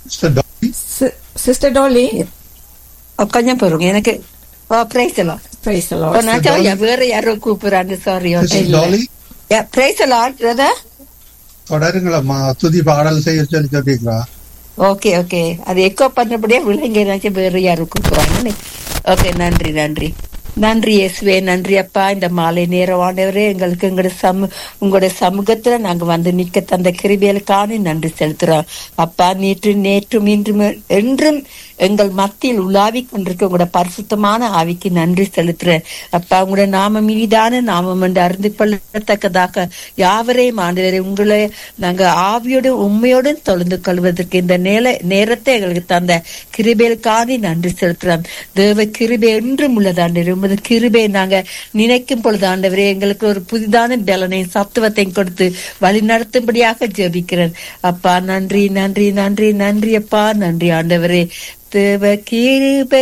Sister Dolly. Sister tally கொஞ்சம் பொறுங்க எனக்கு பிரைஸ் எல்லாம் பிரைஸ் நான் சொல்ல வேற யாரோ கூப்பிடுறாங்க சாரி Sister Dolly. பிரைஸ் எல்லாம் பிரதர் தொடருங்களம்மா துதி பாடல் செய்ய சொல்லி சொல்லிக்கிறா ஓகே ஓகே அது எக்கோ பண்ணபடியே விலங்க ஏதாச்சும் வேற யாரும் கூப்பிடுறாங்கன்னு ஓகே நன்றி நன்றி நன்றி இயேசுவே நன்றி அப்பா இந்த மாலை நேரமானவரே எங்களுக்கு எங்களுடைய சமு உங்களுடைய சமூகத்துல நாங்க வந்து நிக்க தந்த கிருபியலுக்கான நன்றி செலுத்துறோம் அப்பா நேற்று நேற்றும் இன்றும் என்றும் எங்கள் மத்தியில் உலாவி கொண்டிருக்க உங்களோட பரிசுத்தமான ஆவிக்கு நன்றி செலுத்துறேன் அப்பா உங்களோட நாமம் இனிதான நாமம் என்று அறிந்து கொள்ளத்தக்கதாக யாவரையும் ஆண்டவரே உங்களை நாங்க ஆவியோடு உண்மையோடு தொலைந்து கொள்வதற்கு இந்த நேர நேரத்தை எங்களுக்கு தந்த கிருபேலுக்காண்டி நன்றி செலுத்துறோம் தேவ கிருபை என்றும் உள்ளதாண்டு உமது கிருபை நாங்க நினைக்கும் பொழுது ஆண்டவரே எங்களுக்கு ஒரு புதிதான பலனையும் சத்துவத்தையும் கொடுத்து வழி நடத்தும்படியாக ஜெபிக்கிறேன் அப்பா நன்றி நன்றி நன்றி நன்றி அப்பா நன்றி ஆண்டவரே தேவ கிருபை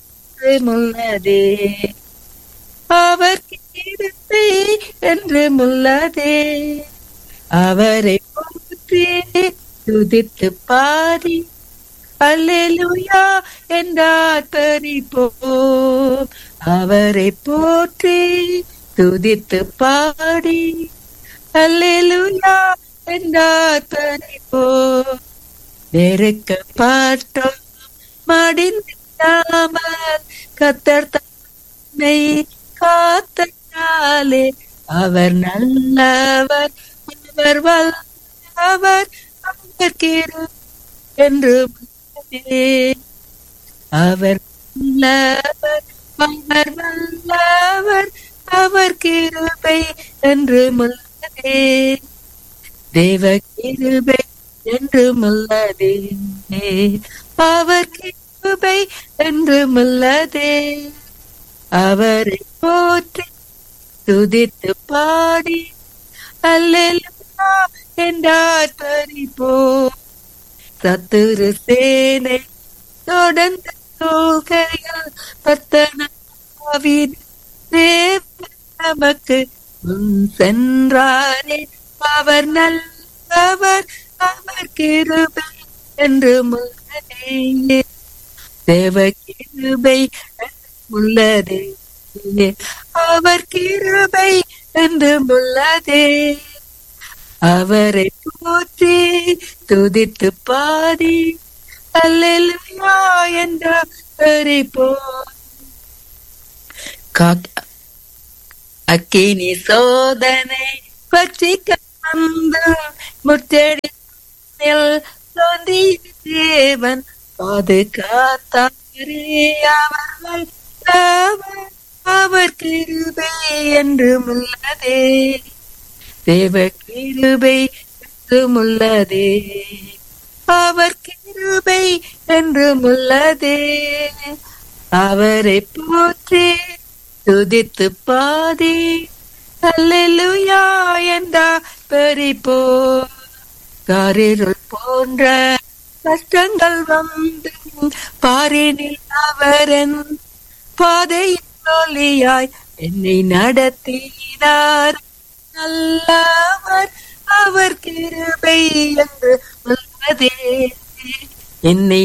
உள்ளதே அவர் கிருபை என்று உள்ளதே அவரை போற்றி துதித்து பாடி அல்லேலூயா என்றார் பறிப்போம் அவரை போற்றி துதித்து பாடி அல்லேலூயா என்றார் பறிப்போம் நெருக்கப்பட்டோம் மடிந்தாமல் கத்தர் தன்னை காத்தாலே அவர் நல்லவர் அவர் வல்லவர் அவர் கிரு என்று உள்ளதே. அவர் நல்லவர் அவர் வல்லவர் அவர் கிருபை என்று முள்ளதே தேவ கிருபை என்று முள்ளதே அவர் கிருபை என்று முள்ளதே அவரை போற்றி துதித்து பாடி அல்லேலூயா என்றார் பறிப்போ சத்துரு சேனை தொடர்ந்து தோகையில் பத்தனாவின் தேவன் நமக்கு முன் சென்றாரே அவர் நல்லவர் அவர் கிருபை என்று முள்ளதே தேவ கிருபை உள்ளதே அவர் கிருபை என்று உள்ளதே அவரை போற்றி துதித்து பாடி அல்லேலூயா என்ற போ அக்கினி சோதனை பட்சிக்க வந்து முற்றடி தோன்றிய தேவன் பாதுகாத்தாரே அவர்கள் அவர் அவர் கிருபை என்று உள்ளதே தேவ கிருபை என்றும் உள்ளதே அவர் கிருபை என்றும் உள்ளதே அவரை போற்றி துதித்து பாதி அல்லேலூயா என்றா பெரிப்போ காரிருள் போன்ற கஷ்டங்கள் வந்து பாரினில் அவரன் பாதையில் ஒளியாய் என்னை நடத்தினார் நல்லவர் அவர் கிருபை என்று உள்ளதே என்னை